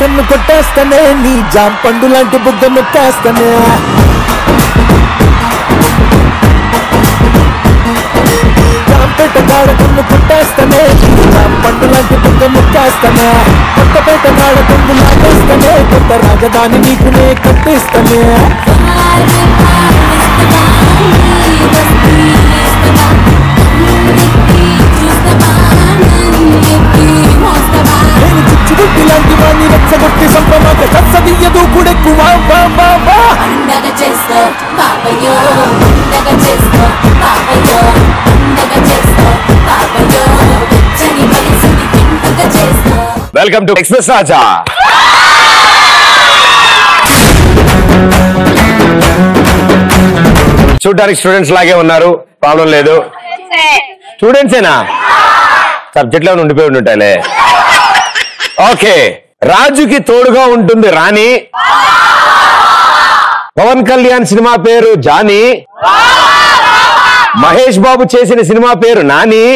కన్ను కొట్టేస్తానే నీ జాం పండు లాంటి బుగ్గ ముక్కేస్తానే జాంపేట కాడ కన్ను కొట్టేస్తానే నీ జాం పండు లాంటి బుగ్గ ముక్కేస్తానే కొత్తపేట కాడ కన్ను లాగేస్తానే కొత్త రాజధాని నీకు నే కట్టిస్తానే నేను చిచ్చుబుట్టి లాంటి వాణ్ణి రెచ్చగొట్టి సంపమాక కచ్చదియ్యదు కూడెక్కు వా వా వా వా పండగ చేసుకో పాపయ్యో పండగ చేసుకో పాపయ్యో పండగ చేసుకో పాపయ్యో వెచ్చని వయసుని పండగ చేసుకో వెల్కమ్ టు ఎక్స్ప్రెస్ రాజా చూడడానికి స్టూడెంట్స్ లాగే ఉన్నారు ప్రాబ్లం లేదు స్టూడెంట్సేనా సబ్జెక్ట్ లో ఉండిపోయి ఉండుంటాయిలే ఓకే రాజుకి తోడుగా ఉంటుంది రాణి పవన్ కళ్యాణ్ సినిమా పేరు జానీ మహేష్ బాబు చేసిన సినిమా పేరు నాని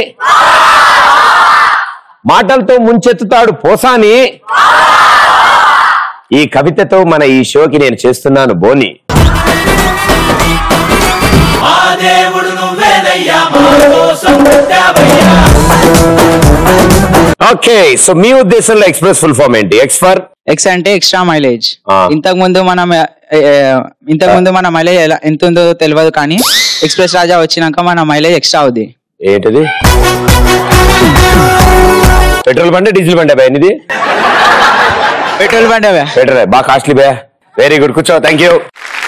మాటలతో ముంచెత్తుతాడు పోసాని ఈ కవితతో మన ఈ షోకి నేను చేస్తున్నాను బోని ఓకే సో మీ ఉద్దేశంలో ఎక్స్ప్రెస్ ఫుల్ ఫామ్ ఏంటి ఎక్స్ ఫర్ ఎక్స్ అంటే ఎక్స్ట్రా మైలేజ్ ఆ. ఇంతకు ముందు మనం ఏ, ఏ, ఇంతకు ముందు మన మైలేజ్ ఎలా ఎంత ఉందో తెలియదు కానీ ఎక్స్ప్రెస్ రాజా వచ్చినాక మన మైలేజ్ ఎక్స్ట్రా అవుద్ది ఏంటిది పెట్రోల్ బండి డీజిల్ బండి భయ ఇది పెట్రోల్ బండి అవే పెట్రోల్ బాగా కాస్ట్లీ బే వెరీ గుడ్ కూర్చో thank you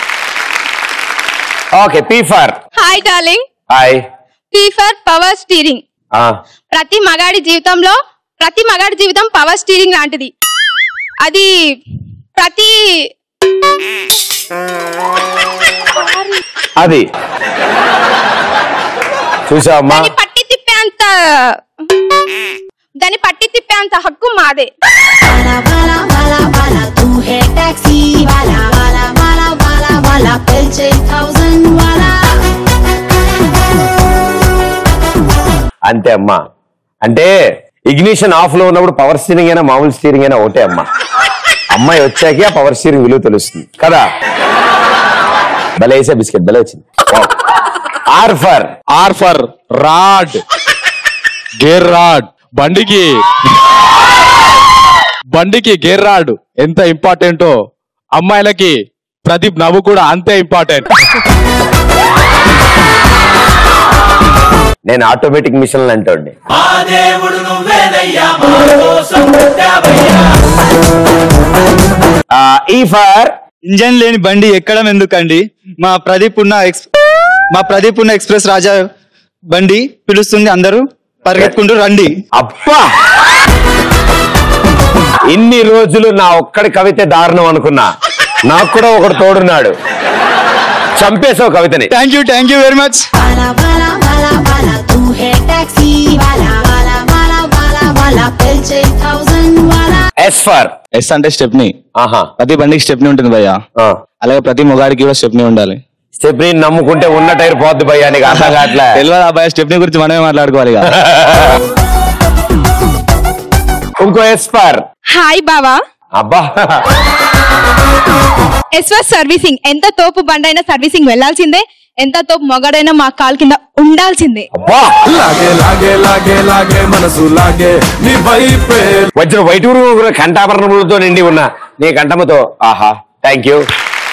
okay P for hi darling hi P for power steering ప్రతి మగాడి జీవితంలో ప్రతి మగాడి జీవితం పవర్ స్టీరింగ్ లాంటిది అది ప్రతి అది చూసావమ్మా దాన్ని పట్టి తిప్పేంత దాన్ని పట్టి తిప్పేంత హక్కు మాదే वाला वाला वाला वाला तू है टैक्सी वाला वाला वाला वाला वाला पेल्चे थाउजेंड वाला అంతే అమ్మా అంటే ఇగ్నిషన్ ఆఫ్ లో ఉన్నప్పుడు పవర్ స్టీరింగ్ అయినా మామూలు స్టీరింగ్ అయినా ఒకటే అమ్మా అమ్మాయి వచ్చాకే ఆ పవర్ స్టీరింగ్ విలువ తెలుస్తుంది కదా భలే వేసే బిస్కెట్ భలే వచ్చింది R for R for rod gear rod బండికి బండికి గేర్ రాడ్ ఎంత ఇంపార్టెంటో అమ్మాయిలకి ప్రదీప్ నవ్వు కూడా అంతే ఇంపార్టెంట్ నేను ఆటోమేటిక్ మిషన్ అంటోండి ఈ ఫర్ ఇంజన్ లేని బండి ఎక్కడం ఎందుకండి మా ప్రదీప్ ఉన్న ఎక్స్ మా ప్రదీప్ ఉన్న ఎక్స్ప్రెస్ రాజా బండి పిలుస్తుంది అందరూ పరిగెత్తుకుంటూ రండి అబ్బా ఇన్ని రోజులు నా ఒక్కడి కవిత దారుణం అనుకున్నా నాకు కూడా ఒకడు తోడున్నాడు చంపేశావు కవితని thank you thank you very much वाला वाला वाला वाला तू है टैक्सी वाला वाला वाला वाला वाला पेल्चे थाउजेंड वाला ఎస్ ఫర్ ఎస్ అంటే స్టెప్ని ఆహా ప్రతి బండికి స్టెప్ని ఉంటుంది భయ్య అలాగే ప్రతి మొగాడికి కూడా స్టెప్ని ఉండాలి స్టెప్ని నమ్ముకుంటే ఉన్న టైర్ పోద్ది భయ్యా నీకు అర్థం కావట్లే తెలియదు అబ్బాయి స్టెప్ని గురించి మనమే మాట్లాడుకోవాలి ఇక ఇంకో ఎస్ ఫర్ హాయ్ బావా అబ్బా ఎస్వస్ సర్వీసింగ్ ఎంత తోపు బండైనా సర్వీసింగ్ వెళ్ళాల్సిందే ఎంత తోపు మొగడైనా మా కాల్ కింద ఉండాల్సిందే అబ్బా లాగే లాగే లాగే లాగే మనసు లాగే నీ వైపే వచ్చిన వైటూరు కంఠాభరణములతో నిండి ఉన్న నీ కంఠముతో ఆహా థ్యాంక్ యూ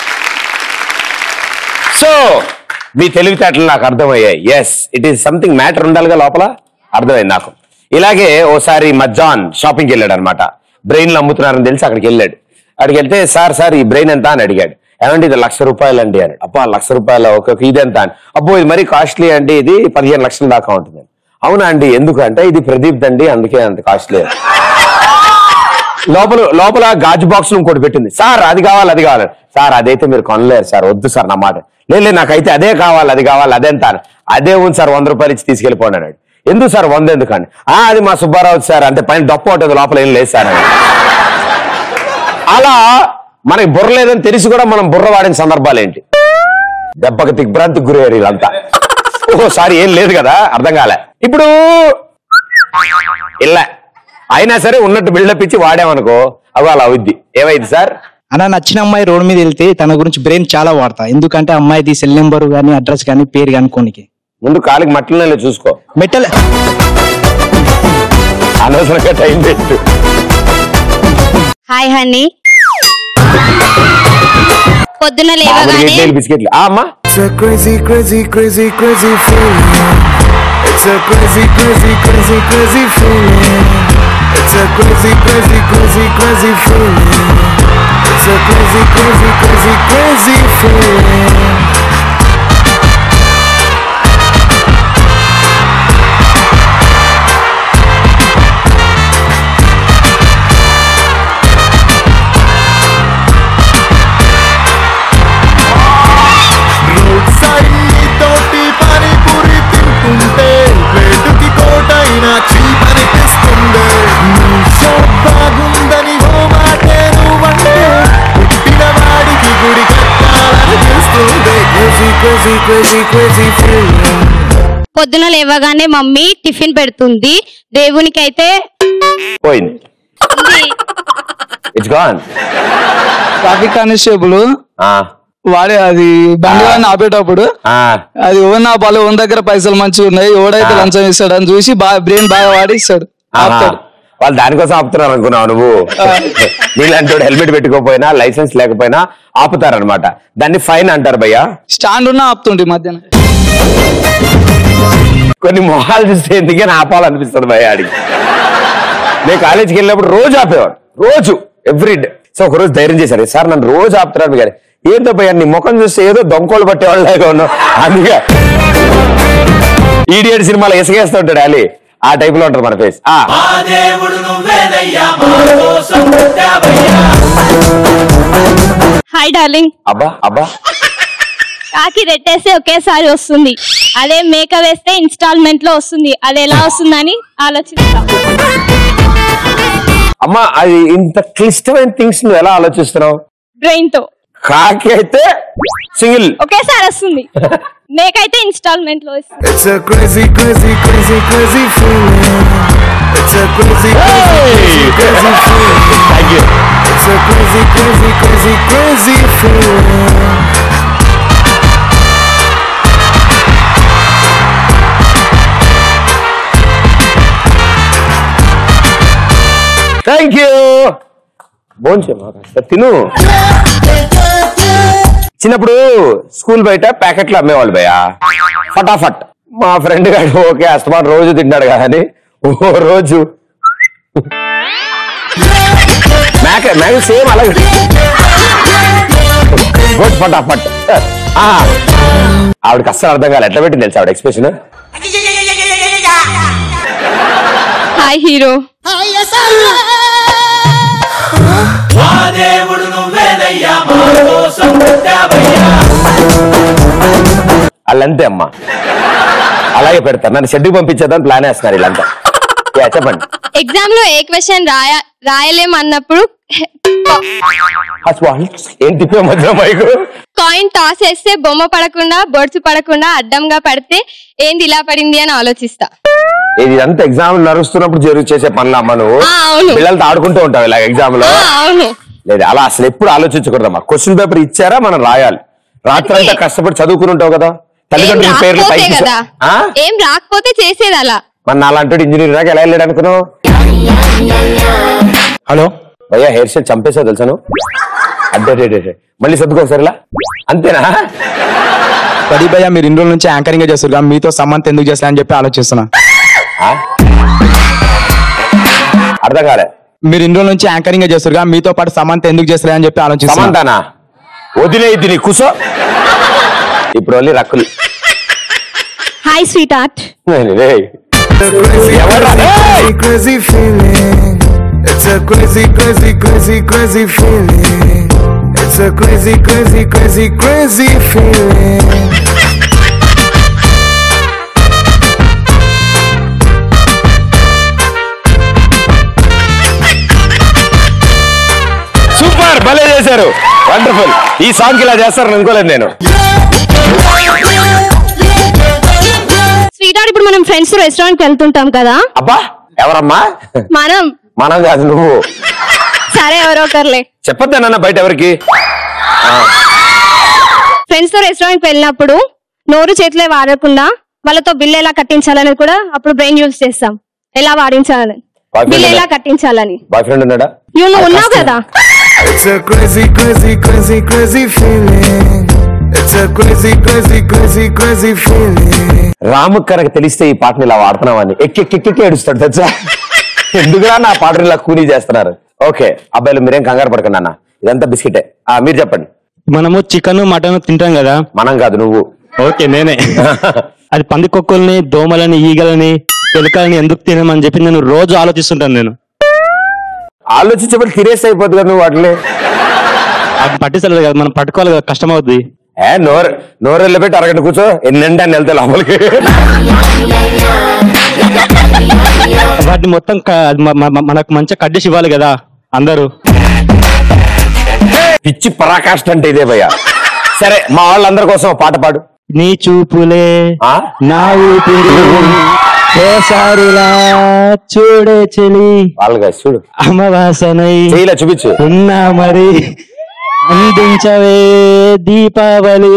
సో మీ తెలివితేటలు నాకు అర్థమయ్యాయి yes it is something matter ఉండాలిగా లోపల అర్థమైంది నాకు ఇలాగే ఓసారి మజ్జాన్ షాపింగ్కి వెళ్ళాడు అనమాట బ్రెయిన్లు అమ్ముతున్నారని తెలిసి అక్కడికి వెళ్ళాడు అక్కడికి వెళ్తే సార్ సార్ ఈ బ్రెయిన్ ఎంత అని అడిగాడు ఏమంటే ఇది లక్ష రూపాయలు అండి అని అబ్బా లక్ష రూపాయలు ఒక ఇది ఎంత అని అబ్బో ఇది మరీ కాస్ట్లీ అండి ఇది పదిహేను లక్షల దాకా ఉంటుంది అవునా అండి ఎందుకు అంటే ఇది ప్రదీప్ దండి అందుకే అంత కాస్ట్లీ లోపల లోపల గాజు బాక్స్ ఇంకోటి పెట్టింది సార్ అది కావాలి అది కావాలి సార్ అదైతే మీరు కొనలేరు సార్ వద్దు సార్ నా మాట లేదు లేదు, నాకైతే అదే కావాలి అది కావాలి అదెంత అని. అదే ఉంది సార్ వంద రూపాయలు ఇచ్చి తీసుకెళ్ళిపోండి అన్నాడు ఎందుకు సార్ వంద ఎందుకు అని "ఆ, అది మా సుబ్బారావు సార్ అంటే పైన డప్పు ఉంటుంది లోపల ఏం లేదు సార్ అని అలా మనకి బుర్ర లేదని తెలిసి కూడా మనం బుర్ర వాడిన సందర్భాలు ఏంటి దెబ్బకి దిగ్భ్రాంతికి గురయ్యారు వీళ్ళంతా ఓహో సారీ ఏం లేదు కదా అర్థం కాలే ఇప్పుడు ఇలా అయినా సరే ఉన్నట్టు బిల్డప్ ఇచ్చి వాడామనుకో అవి అలా అవుద్ది ఏమైంది సార్ అలా నచ్చిన అమ్మాయి రోడ్ మీద వెళ్తే తన గురించి బ్రెయిన్ చాలా వాడతా ఎందుకంటే అమ్మాయిది సెల్ నెంబర్ కానీ అడ్రస్ కానీ పేరు కానీ కొనికి ముందు కాలికి మట్టిలో చూసుకో మెట్టల్ అనవసరంగా టైం వేస్ట్ హాయ్ హనీ పొద్దున మామూలుగా లేవగానే ఇడ్లీలు, బిస్కెట్లు ఆ అమ్మా It's a crazy, crazy, crazy, crazy feeling. It's a crazy, crazy, crazy, crazy feeling. It's a crazy, crazy, crazy, crazy feeling. It's a crazy, crazy, crazy, crazy feeling. Road side తోటి పానీపూరి తింటుంటే వేటుకి కోటైనా చీప్ అనిపిస్తుంది నీ show బాగుందని ఓ మాటే నువ్వంటే పుట్టిన వాడికి గుడి కట్టాలనిపిస్తుంది crazy crazy crazy crazy feeling పొద్దున లేవగానే మమ్మీ టిఫిన్ పెడుతుంది దేవునికి అయితే పోయింది ఇట్స్ గాన్ ట్రాఫిక్ కానిస్టేబుల్ వాడే అది బండి వాడిని ఆపేటప్పుడు అది ఓ నా బాలు ఓన్ దగ్గర పైసలు మంచిగా ఉన్నాయి ఓడైతే ఆ. లంచం ఇస్తాడు అని చూసి బాగా బ్రెయిన్ బాగా వాడి ఇస్తాడు ఆపుతాడు వాళ్ళు దానికోసం ఆపుతున్నారు అనుకున్నావు నువ్వు నీళ్ళంటోడు హెల్మెట్ పెట్టుకోపోయినా లైసెన్స్ లేకపోయినా ఆపుతారనమాట దాన్ని ఫైన్ అంటారు భయ్యా స్టాండ్ ఉన్నా ఆపుతుండే మధ్యాహ్నం కొన్ని మొహాలు చూస్తే ఎందుకని ఆపాలనిపిస్తుంది భయ్య ఆడికి నేను కాలేజీకి వెళ్ళినప్పుడు రోజు ఆపేవాడు రోజు ఎవ్రీ డే సో ఒక రోజు ధైర్యం చేశారు సార్ నన్ను రోజు ఆపుతున్నాడు కానీ ఏంటో భయ్యా నీ ముఖం చూస్తే ఏదో దొంగోళ్ళు పట్టేవాళ్ళగా ఉన్నావు అందుకే ఈడియట్ సినిమాలో ఇసుకేస్తూ ఉంటాడు అలీ ఆ టైప్ లో ఉంటుంది మన ఫేస్ ఆ హాయ్ డార్లింగ్ అబ్బా అబ్బా కాకి రెట్టేస్తే ఒకేసారి వస్తుంది అదే మేక వేస్తే ఇన్స్టాల్మెంట్ లో వస్తుంది అది ఎలా వస్తుందని ఆలోచిస్తా అమ్మా అది ఇంత క్లిష్టమైన థింగ్స్ నువ్వు ఎలా ఆలోచిస్తున్నావు బ్రెయిన్ తో కాకి అయితే సింగిల్ ఒకేసారి వస్తుంది మేక అయితే ఇన్స్టాల్మెంట్ లో వస్తుంది It's a crazy, crazy, crazy, crazy feeling. It's a crazy, crazy, crazy, crazy feeling. Thank you It's a crazy, crazy, crazy, crazy feeling. Thank you భోంచేమా కాస్త తిను చిన్నప్పుడు స్కూల్ బయట ప్యాకెట్లు అమ్మేవాళ్ళు భయ ఫటాఫట్ మా ఫ్రెండ్ గారు ఓకే అస్తమాన్ రోజు తింటాడు కానీ ఓ రోజు మేక మేక సేమ్ అలాగే గుడ్ ఫటాఫట్ ఆ, ఆవిడకి అస్సలు అర్థం కాలేదు ఎట్లా పెట్టింది తెలుసా ఆవిడ ఎక్స్ప్రెషన్ హాయ్ హీరో వాళ్ళంతే అమ్మా అలాగే పెడతారు నన్ను షెడ్యూల్ పంపించేద్దాం ప్లాన్ వేస్తున్నారు వీళ్ళంతా యా, చెప్పండి ఎగ్జామ్ లో ఏ క్వశ్చన్ రాయ రాయలేం అన్నప్పుడు అసలు ఏం తిప్పే మధ్య మైకు కాయిన్ టాస్ వేస్తే బొమ్మ పడకుండా బొడ్సు పడకుండా అడ్డంగా పడితే ఏంది ఇలా పడింది అని ఆలోచిస్తా ఇది ఇదంతా ఎగ్జామ్ నడుస్తున్నప్పుడు జరుగు చేసే పనులు అమ్మ నువ్వు ఆ, అవును. పిల్లలతో ఆడుకుంటూ ఉంటావు ఇలా ఎగ్జామ్ లో ఆ, అవును లేదు అలా అసలు ఎప్పుడు ఆలోచించకూడదమ్మా క్వశ్చన్ పేపర్ ఇచ్చారా మనం రాయాలి రాత్రి అంతా కష్టపడి చదువుకుని ఉంటావు కదా ఏం తల్లిదండ్రుల పేర్లు రాకపోతే పైకి కదా ఆ? ఏం రాకపోతే చేసేది అలా మరి నాలంటే ఇంజనీర్ రాక ఎలా వెళ్ళాడు అనుకున్నావు హలో భయ్యా హెయిర్ స్టైల్ చంపేసావు తెలుసా నువ్వు అడ్డే డే, డే, డే. మళ్ళీ సర్దుకో సరేలా అంతేనా ప్రదీప్ భయ్య మీరు ఇన్ని రోజుల నుంచి యాంకరింగ్ చేస్తారు కదా, మీతో సమంత్ ఎందుకు చేస్తా అని చెప్పి ఆలోచిస్తున్నా ఆ? అర్థం కాలే మీరు ఇన్ని రోజుల నుంచి యాంకరింగ్ చేస్తారు కదా, మీతో పాటు సమంత్ ఎందుకు చేస్తారు అని చెప్పి ఆలోచిస్తున్నా సమంతానా వదిలే ఇది నీ కుసో ఇప్పుడు ఓన్లీ రక్కులు హాయ్ స్వీట్ ఆర్ట్ రేయ్. A crazy, ఎవరా? crazy, crazy feeling. It's a crazy, crazy, crazy, crazy feeling. It's a crazy, crazy, crazy, crazy feeling. Super భలే చేశారు వండర్ఫుల్ ఈ సాంగ్ ఇలా చేస్తారని అనుకోలేదు నేను స్వీట్ ఆర్ట్ ఇప్పుడు మనం ఫ్రెండ్స్ రెస్టారెంట్ కి వెళ్తుంటాం కదా అబ్బా ఎవరమ్మా మనం మనం కాదు నువ్వు సరే ఎవరో ఒకరులే చెప్పొద్దానన్న బయట ఎవరికి ఫ్రెండ్స్ తో రెస్టారెంట్ వెళ్ళినప్పుడు నోరు చేతిలో వాడకుండా వాళ్ళతో బిల్ ఎలా కట్టించాలని కూడా అప్పుడు బ్రెయిన్ యూజ్ చేస్తాం ఎలా వాడించాలని Boyfriend బిల్ ఎలా ఉన్నాడా? కట్టించాలని బాయ్ ఫ్రెండ్ ఉన్నాడా నువ్వు నువ్వు ఉన్నావు కదా It's a crazy, crazy, crazy, crazy feeling. It's a crazy, crazy, crazy, crazy feeling. రాము కనుక తెలిస్తే ఈ పాటని ఇలా వాడుతున్నామని ఎక్కెక్కెక్కి ఏడుస్తాడు తెలుసా ఎందుకురా నా పాటని ఇలా కూలీ చేస్తున్నారు ఓకే అబ్బాయిలు మీరేం కంగారు పడకండి అన్న ఇదంతా బిస్కెటే ఆ, మీరు చెప్పండి మనము చికెన్ మటన్ తింటాం కదా మనం కాదు నువ్వు ఓకే నేనే అది పందికొక్కుల్ని దోమలని ఈగలని ఎలుకలని ఎందుకు తినమని చెప్పి నేను రోజు ఆలోచిస్తుంటాను నేను ఆలోచించబడి తినేసి అయిపోతుంది కదా నువ్వు వాటిని అది పట్టించలేదు కదా మనం పట్టుకోవాలి కదా కష్టం అవుద్ది ఏ నోరు నోరు వెళ్ళబెట్టి అరగంట కూర్చో ఎన్నంటే అని వెళ్తే లోపలికి వాటిని మొత్తం క- అది మ- మ- మనకు మంచిగా కడ్డేసి ఇవ్వాలి కదా అందరూ పిచ్చి పరాకాష్ట అంటే ఇదే భయ్య సరే మా వాళ్ళందరి కోసం ఒక పాట పాడు నీ చూపులే ఆ? నా ఊపిరి ఓసారిలా చూడే చెలి వాళ్ళగా చూడు అమవాసనై చెయ్యిలా చూపించు ఉన్నా మరి అందించవే దీపావళి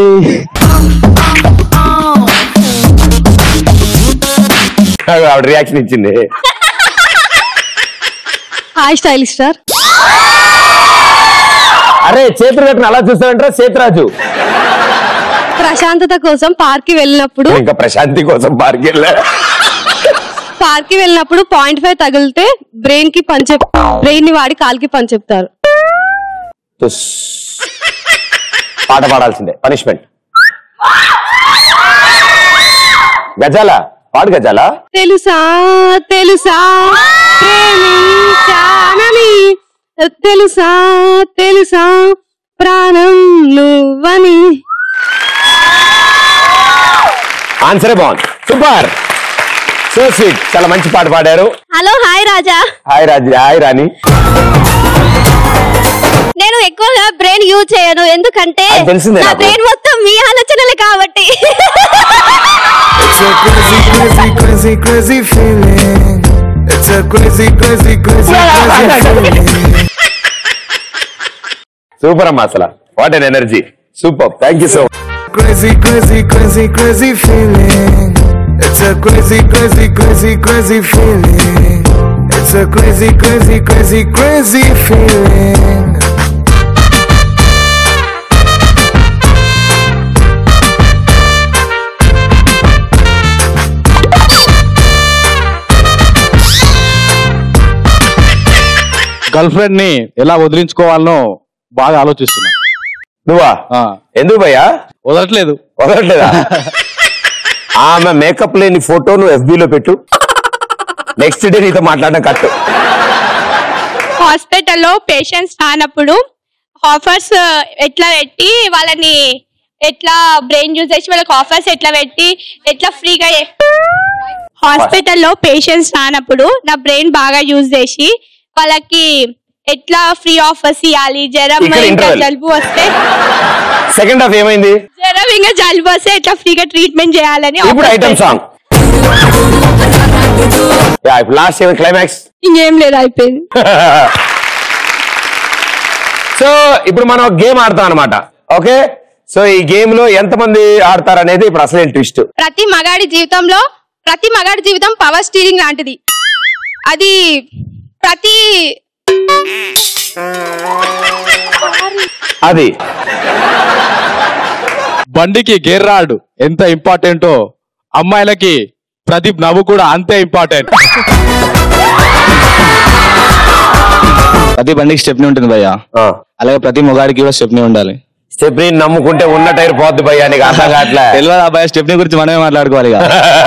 ఆవిడ రియాక్షన్ ఇచ్చింది హాయ్ స్టైల్ స్టార్ అరే చేతులు కట్టిన అలా చూస్తావంటారా సేతురాజు ప్రశాంతత కోసం పార్క్ కి వెళ్ళినప్పుడు ఇంకా ప్రశాంతి కోసం పార్క్ వెళ్ళా పార్క్ కి వెళ్ళినప్పుడు పాయింట్ ఫైవ్ తగిలితే బ్రెయిన్ కి పని చెప్ బ్రెయిన్ ని వాడి కాల్కి పని చెప్తారు తుస్. పాట పాడాల్సిందే పనిష్మెంట్ గజాల పాడు గజాల తెలుసా తెలుసా ప్రేమించానని తెలుసా తెలుసా ప్రాణం నువ్వని ఆన్సరే బాగుంది సూపర్ సో స్వీట్ చాలా మంచి పాట పాడారు hello hi Raja hi Raji hi Rani నేను ఎక్కువగా బ్రెయిన్ యూజ్ చేయను ఎందుకంటే అది తెలిసిందే నా నాకు. బ్రెయిన్ మొత్తం మీ ఆలోచనలే కాబట్టి It's a crazy, crazy, crazy, crazy feeling. It's a crazy, crazy, crazy, crazy feeling. Super అమ్మా అసలు what an energy super thank you so Crazy, crazy, crazy, crazy feeling. It's a crazy, crazy, crazy, crazy feeling. It's a crazy, crazy, crazy, crazy feeling. Girlfriend ని ఎలా వదిలించుకోవాలనో బాగా ఆలోచిస్తున్నా నువ్వా ఆ, ఎందుకు భయ్యా వదలట్లేదు వదలట్లేదా ఆమె మేకప్ లేని ఫోటో నువ్వు FB లో పెట్టు నెక్స్ట్ డే నీతో మాట్లాడడం కట్టు హాస్పిటల్లో పేషెంట్స్ రానప్పుడు ఆఫర్స్ ఎట్లా పెట్టి వాళ్ళని ఎట్లా బ్రెయిన్ యూజ్ చేసి వాళ్ళకి ఆఫర్స్ ఎట్లా పెట్టి ఎట్లా ఫ్రీగా హాస్పిటల్లో పేషెంట్స్ రానప్పుడు నా బ్రెయిన్ బాగా యూజ్ చేసి వాళ్ళకి ఎట్లా ఫ్రీ ఆఫర్స్ ఇవ్వాలి జ్వరం ఇక్కడ ఇంకా interval. జలుబు వస్తే సెకండ్ హాఫ్ ఏమైంది జ్వరం ఇంకా జలుబు వస్తే ఎట్లా ఫ్రీగా ట్రీట్మెంట్ చేయాలని ఇప్పుడు offers ఐటమ్ పెట్టి- సాంగ్ యా ఇప్పుడు లాస్ట్ ఏమైంది క్లైమాక్స్ ఇంకేం లేదు అయిపోయింది సో ఇప్పుడు మనం గేమ్ ఆడతాం అనమాట ఓకే సో ఈ గేమ్ లో ఎంతమంది ఆడతారు అనేది ఇప్పుడు అసలు ట్విస్ట్ ప్రతి మగాడి జీవితంలో ప్రతి మగాడి జీవితం పవర్ స్టీరింగ్ లాంటిది అది ప్రతి అది బండికి గేర్ రాడ్ ఎంత ఇంపార్టెంటో అమ్మాయిలకి ప్రదీప్ నవ్వు కూడా అంతే ఇంపార్టెంట్ ప్రతి బండికి స్టెప్ని ఉంటుంది భయ్య అలాగే ప్రతి మొగాడికి కూడా స్టెప్ని ఉండాలి స్టెప్ని నమ్ముకుంటే ఉన్న టైర్ పోద్ది భయ్యా నీకు అర్థం కావట్లే తెలియదు అబ్బాయి స్టెప్ని గురించి మనమే మాట్లాడుకోవాలి ఇక.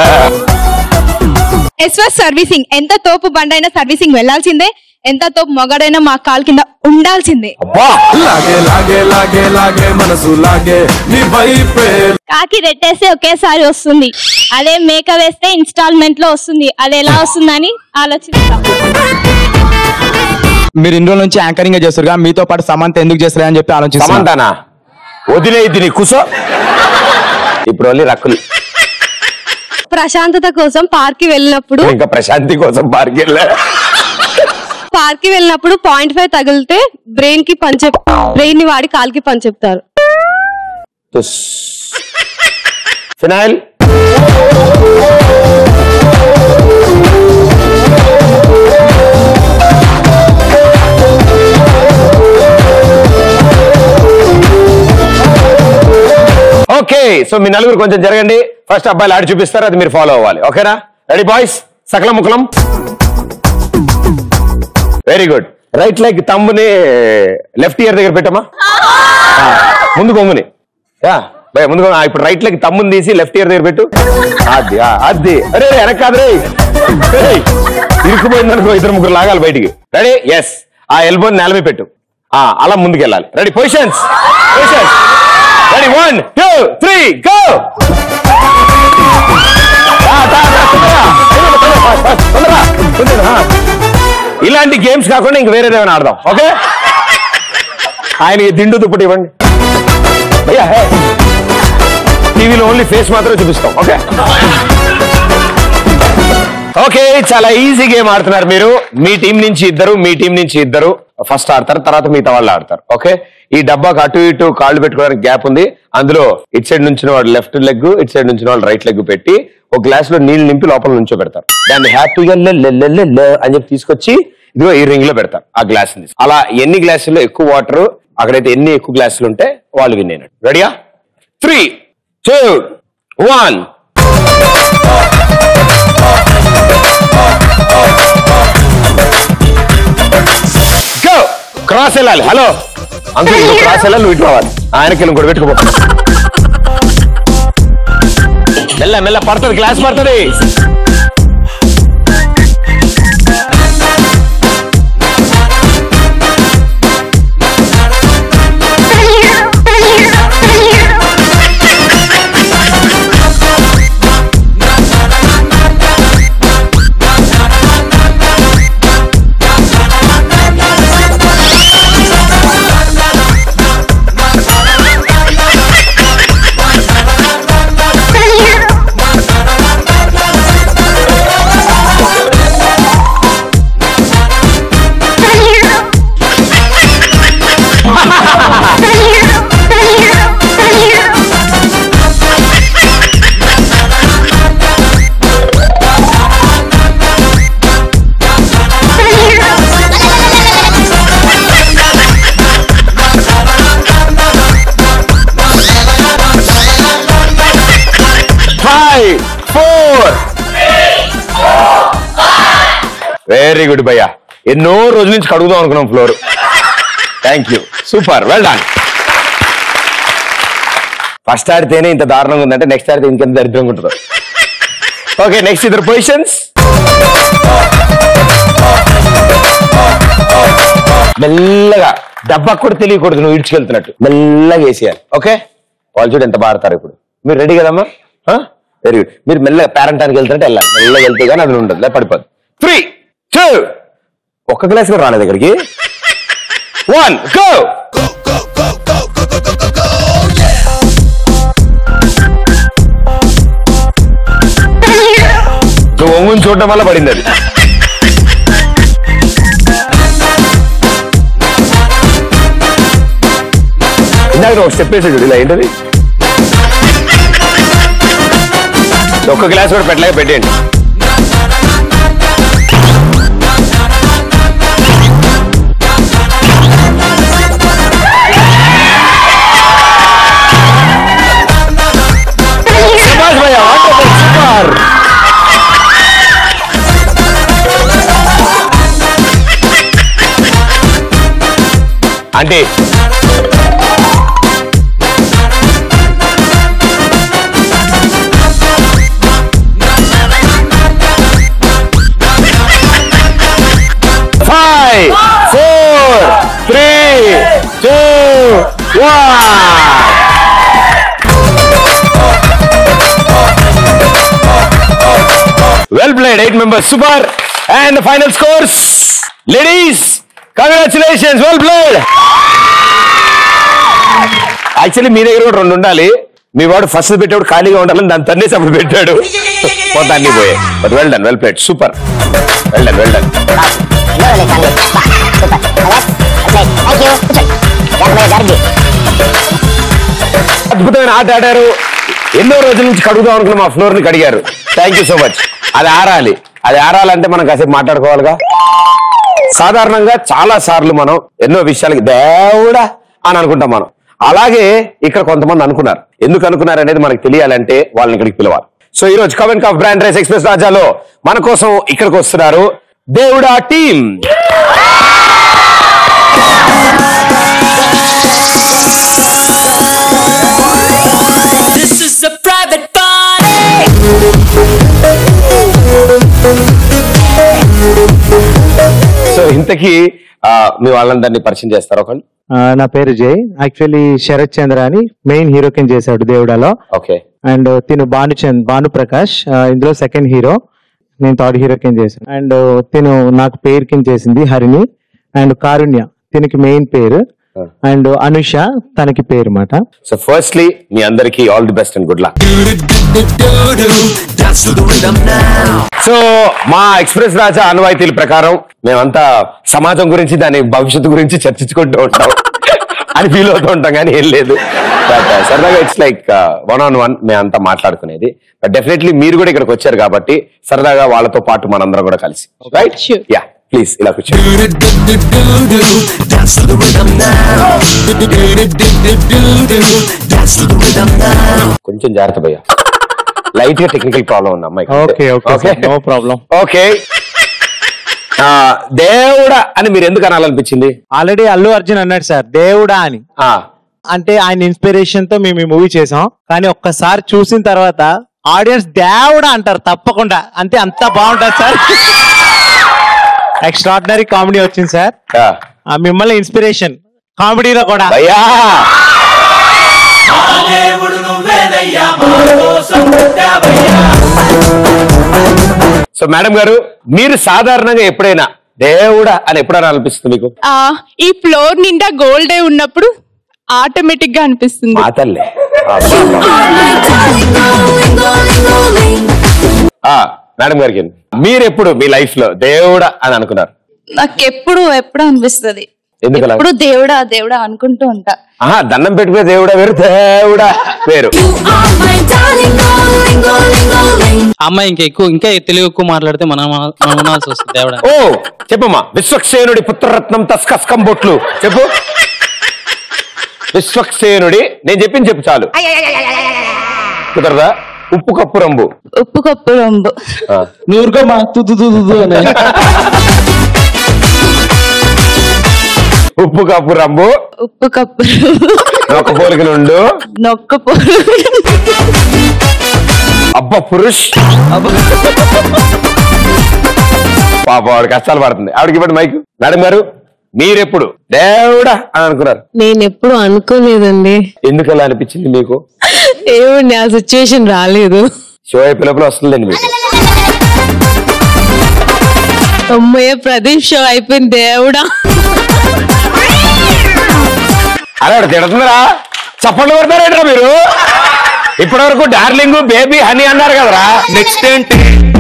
ఎస్వస్ సర్వీసింగ్ ఎంత తోపు బండైనా సర్వీసింగ్ వెళ్ళాల్సిందే ఎంత తోపు మొగడైనా మా కాల్ కింద ఉండాల్సిందే అబ్బా లాగే లాగే లాగే లాగే మనసు లాగే నీ వైపే కాకి రెట్టేస్తే ఒకేసారి వస్తుంది అదే మేక వేస్తే ఇన్స్టాల్మెంట్ లో వస్తుంది అది ఎలా వస్తుందని ఆలోచిస్తాం మీరు ఇన్ని రోజుల నుంచి యాంకరింగ్ చేస్తారు కదా మీతో పాటు సమంత ఎందుకు చేస్తారు అని చెప్పి ఆలోచిస్తాను సమంతానా వదిలేది నీ కుసో ఇప్పుడు ఓన్లీ రక్కులు ప్రశాంతత కోసం పార్క్ కి వెళ్ళినప్పుడు ఇంకా ప్రశాంతి కోసం పార్క్ వెళ్ళా పార్క్ కి వెళ్ళినప్పుడు పాయింట్ ఫైవ్ తగిలితే బ్రెయిన్ కి పని చెప్ బ్రెయిన్ ని వాడి కాలుకి పని చెప్తారు తుస్ ఫినాయిల్ ఓకే సో మీ నలుగురు కొంచెం జరగండి ఫస్ట్ అబ్బాయిలు ఆడి చూపిస్తారు అది మీరు ఫాలో అవ్వాలి ఓకేనా రెడీ బాయ్స్ సకలం ముకలం వెరీ గుడ్ రైట్ లెగ్ తమ్ముని లెఫ్ట్ ఇయర్ దగ్గర పెట్టమా ఆ, ముందు కొంగుని యా భయ ముందు కొంగు. ఆ, ఇప్పుడు రైట్ లెగ్ తమ్ముని తీసి లెఫ్ట్ ఇయర్ దగ్గర పెట్టు అది ఆ, అది అరే రే, వెనక్కి కాదు రే రేయ్, ఇరుక్కుపోయింది అనుకో ఇద్దరు ముగ్గురు లాగాలి బయటికి రెడీ ఎస్ ఆ ఎల్బోని నేల మీద పెట్టు ఆ అలా ముందుకు వెళ్ళాలి ready positions positions ready one two three go ఇలాంటి గేమ్స్ కాకుండా ఇంక వేరే ఏమైనా ఆడదాం ఓకే ఆయనకి దిండు దుప్పటి ఇవ్వండి భయ్యా హే టీవీలో ఓన్లీ ఫేస్ మాత్రమే చూపిస్తాం ఓకే ఓకే చాలా ఈజీ గేమ్ ఆడుతున్నారు మీరు మీ టీం నుంచి ఇద్దరు మీ టీం నుంచి ఇద్దరు ఫస్ట్ ఆడతారు తర్వాత మిగతా వాళ్ళు ఆడతారు ఓకే ఈ డబ్బాకి అటు ఇటు కాళ్ళు పెట్టుకోవడానికి గ్యాప్ ఉంది అందులో ఇటు సైడ్ నుంచి వాడు లెఫ్ట్ లెగ్ ఇటు సైడ్ నుంచి వాళ్ళు రైట్ లెగ్ పెట్టి ఒక గ్లాస్ లో నీళ్లు నింపి లోపల నుంచో పెడతారు దాన్ని హ్యాపీగా లె లె లె లె లె అని చెప్పి తీసుకొచ్చి ఇదిగో ఈ రింగ్ లో పెడతారు ఆ గ్లాస్ అలా ఎన్ని గ్లాసుల్లో ఎక్కువ వాటర్ అక్కడైతే ఎన్ని ఎక్కువ గ్లాసులు ఉంటే వాళ్ళు విన్ అయినట్టు రెడీయా three two one go cross వెళ్ళాలి హలో అంకుల్ నువ్వు క్రాస్ వెళ్ళాలి నువ్వు ఇటు రావాలి ఆయనకి వెళ్ళి కూడా పెట్టుకోబో మెల్ల మెల్ల పడుతుంది గ్లాస్ పడుతుంది ఫైవ్ ఫోర్ వెరీ గుడ్ భయ్యా ఎన్నో రోజుల నుంచి కడుగుదాం అనుకున్నాం floor thank you super well done first ఆడితేనే ఇంత దారుణంగా ఉందంటే నెక్స్ట్ ఆడితే ఇంకెంత దరిద్రంగా ఉంటుందో ఓకే నెక్స్ట్ ఇద్దరు పొజిషన్స్ మెల్లగా డబ్బా కూడా తెలియకూడదు నువ్వు ఇడ్చుకెళ్తున్నట్టు మెల్లగా వేసేయాలి ఓకే వాళ్ళు చూడు ఎంత బాడతారు ఇప్పుడు మీరు రెడీ కదమ్మా వెరీ గుడ్ మీరు మెల్లగా పేరెంటానికి వెళ్తుంటే వెళ్ళాలి మెల్లగా వెళ్తే కానీ అది ఉండదు లేదా పడిపోదు త్రీ టూ ఒక్క గ్లాస్ కూడా రాలేదు ఇక్కడికి వన్ గో నువ్వు ఒంగుని చూడటం వల్ల పడింది అది ఇందాక నువ్వు ఒక స్టెప్ వేసాడు చూడు ఇలా ఏంటది ఒక్క గ్లాస్ కూడా పెట్టలేక పెట్టేయండి శభాష్ భయ్యా, wonderful, super. అంటే five four three two one well played eight members super and final scores ladies congratulations well played actually మీ దగ్గర కూడా రెండు ఉండాలి మీ వాడు ఫస్ట్ పెట్టేవాడు ఖాళీగా ఉండాలని దాన్ని తన్నేసి అప్పుడు పెట్టాడు మొత్తం అన్ని పోయాయి but well done well played super well done well done అద్భుతమైన ఆట ఆడారు ఎన్నో రోజుల నుంచి కడుగుదాం అనుకున్న మా ఫ్లోర్ ని కడిగారు థ్యాంక్ యూ సో మచ్ అది ఆరాలి అది ఆరాలంటే మనం కాసేపు మాట్లాడుకోవాలిగా సాధారణంగా చాలా సార్లు మనం ఎన్నో విషయాలకి దేవుడా అని అనుకుంటాం మనం అలాగే ఇక్కడ కొంతమంది అనుకున్నారు ఎందుకు అనుకున్నారు అనేది మనకు తెలియాలంటే వాళ్ళని ఇక్కడికి పిలవాలి సో ఈ రోజు కవెన్ కాఫ్ బ్రాండ్ రైస్ ఎక్స్ప్రెస్ రాజాలో మన కోసం ఇక్కడికి వస్తున్నారు దేవుడా team This is a private party. So ఇంతకీ ఆ, మీ వాళ్ళందరినీ పరిచయం చేస్తారు ఒకళ్ళు ఆ, నా పేరు జై యాక్చువల్లీ శరత్ చంద్ర అని మెయిన్ హీరో కింద చేశాడు దేవుడాలో ఓకే అండ్ తిను భాను చంద్ భాను ప్రకాష్ ఆ, ఇందులో సెకండ్ హీరో నేను థర్డ్ హీరో కింద చేశాను అండ్ తిను నాకు పేరు కింద చేసింది హరిణి అండ్ కారుణ్య తినకి మెయిన్ పేరు అండ్ అనుష తనకి పేరు మాట సో ఫస్ట్లీ మీ అందరికి all the best and good luck Dance to the rhythm now. So మా ఎక్స్ప్రెస్ రాజా అనువాయితీల ప్రకారం మేమంతా సమాజం గురించి దాని భవిష్యత్తు గురించి చర్చించుకుంటూ ఉంటాం అని ఫీల్ అవుతూ ఉంటాం కానీ ఏం లేదు బట్ సరదాగా it's like one on one మేమంతా మాట్లాడుకునేది బట్ డెఫినెట్లీ మీరు కూడా ఇక్కడికి వచ్చారు కాబట్టి సరదాగా వాళ్ళతో పాటు మనందరం కూడా కలిసి రైట్ యా ప్లీజ్ ఇలా కూర్చోండి Dance to the rhythm now. Dance to the rhythm now. కొంచెం జాగ్రత్త భయ్య లైట్ గా టెక్నికల్ ప్రాబ్లం ఉంది అమ్మాయి okay okay no problem okay దేవుడా అని మీరు ఎందుకు అనాలనిపించింది ఆల్రెడీ అల్లు అర్జున్ అన్నాడు సార్ దేవుడా అని ఆ, అంటే ఆయన ఇన్స్పిరేషన్ తో మేము ఈ మూవీ చేసాం కానీ ఒక్కసారి చూసిన తర్వాత ఆడియన్స్ దేవుడా అంటారు తప్పకుండా అంటే అంత బాగుంటుంది సార్ ఎక్స్ట్రాడినరీ కామెడీ వచ్చింది సార్ ఆ. ఆ మిమ్మల్ని ఇన్స్పిరేషన్ కామెడీలో కూడా భయ్యా సో మేడం గారు మీరు సాధారణంగా ఎప్పుడైనా దేవుడా అని ఎప్పుడైనా అనిపిస్తుంది మీకు ఆ ఈ ఫ్లోర్ నిండా గోల్డే ఉన్నప్పుడు ఆటోమేటిక్ గా అనిపిస్తుంది మా తల్లే ఆ, మేడం గారికి మీరు ఎప్పుడు మీ లైఫ్ లో దేవుడా అని అనుకున్నారు నాకు ఎప్పుడు ఎప్పుడు అనిపిస్తుంది ఎందుకు అలా? ఎప్పుడు దేవుడా దేవుడా అనుకుంటూ ఉంటా ఆహా దండం పెట్టుకునే దేవుడా వేరు దేవుడా వేరు అమ్మాయి ఇంకా ఎక్కువ ఇంకా తెలుగు ఎక్కువ మాట్లాడితే మనం మనం వినాల్సి వస్తుంది దేవుడా ఓ చెప్పమ్మా విశ్వక్సేనుడి పుత్రరత్నం తస్కస్కం బొట్లు చెప్పు విశ్వక్సేనుడి నేను చెప్పింది చెప్పు చాలు కుదరదా ఉప్పు కప్పు రంబు ఉప్పు కప్పు రొంబు ఆ. నూరుకోమా తుదు తుదు అని ఉప్పు కప్పు రంబు ఉప్పు కప్పు రొంబు. ఒక పోలిక నుండు నొక్క పోరు అబ్బ పురుష్ పాప ఆవిడ కష్టాలు పడుతుంది ఆవిడకి ఇవ్వండి మైక్ మేడం గారు మీరెప్పుడు దేవుడా అని అనుకున్నారు నేను ఎప్పుడు అనుకోలేదండి ఎందుకు అలా అనిపించింది మీకు ఏమండి ఆ సిచ్యువేషన్ రాలేదు షో అయిపోయి లోపల వస్తుందండి మీకు అమ్మయ్య ప్రదీప్ షో అయిపోయింది దేవుడా అలా ఆవిడ తిడుతుందిరా చప్పట్లు కొడతారేంట్రా మీరు ఇప్పటి వరకు డార్లింగ్ బేబీ హనీ అన్నారు కదరా నెక్స్ట్ ఏంటి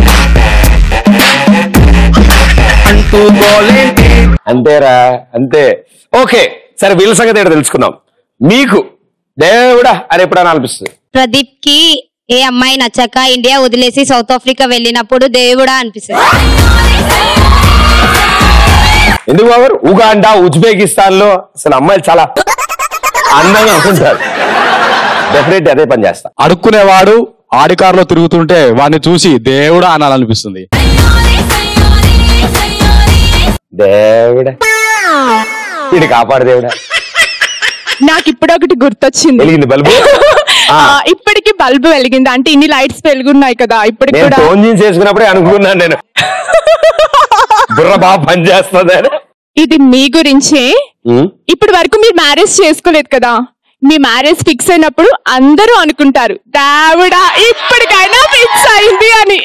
అంతేరా అంతే ఓకే సరే వీళ్ళ సంగతి ఏంటో తెలుసుకుందాం మీకు దేవుడా అని ఎప్పుడైనా అనిపిస్తుంది ప్రదీప్ కి ఏ అమ్మాయి నచ్చక ఇండియా వదిలేసి సౌత్ ఆఫ్రికా వెళ్ళినప్పుడు దేవుడా అనిపిస్తుంది ఎందుకు బాబు ఉగాండా ఉజ్బెకిస్తాన్ లో అసలు అమ్మాయిలు చాలా అందంగా అనుకుంటారు డెఫినెట్ అదే పని చేస్తా అడుక్కునేవాడు ఆడి కారులో తిరుగుతుంటే వాడిని చూసి దేవుడా అనాలనిపిస్తుంది దేవుడా ఇది కాపాడు దేవుడా నాకు ఇప్పుడు ఒకటి గుర్తొచ్చింది వెలిగింది బల్బు ఆ, ఇప్పటికి బల్బు వెలిగింది అంటే ఇన్ని లైట్స్ వెలుగున్నాయి కదా ఇప్పటికి నేను కూడా ఫోన్ జీన్స్ వేసుకున్నప్పుడే అనుకున్నాను నేను బుర్ర బాగా పని చేస్తుంది ఇది మీ గురించే ఇప్పటి వరకు మీరు మ్యారేజ్ చేసుకోలేదు కదా మీ మ్యారేజ్ ఫిక్స్ అయినప్పుడు అందరూ అనుకుంటారు దావిడా ఇప్పటికైనా ఫిక్స్ అయింది అని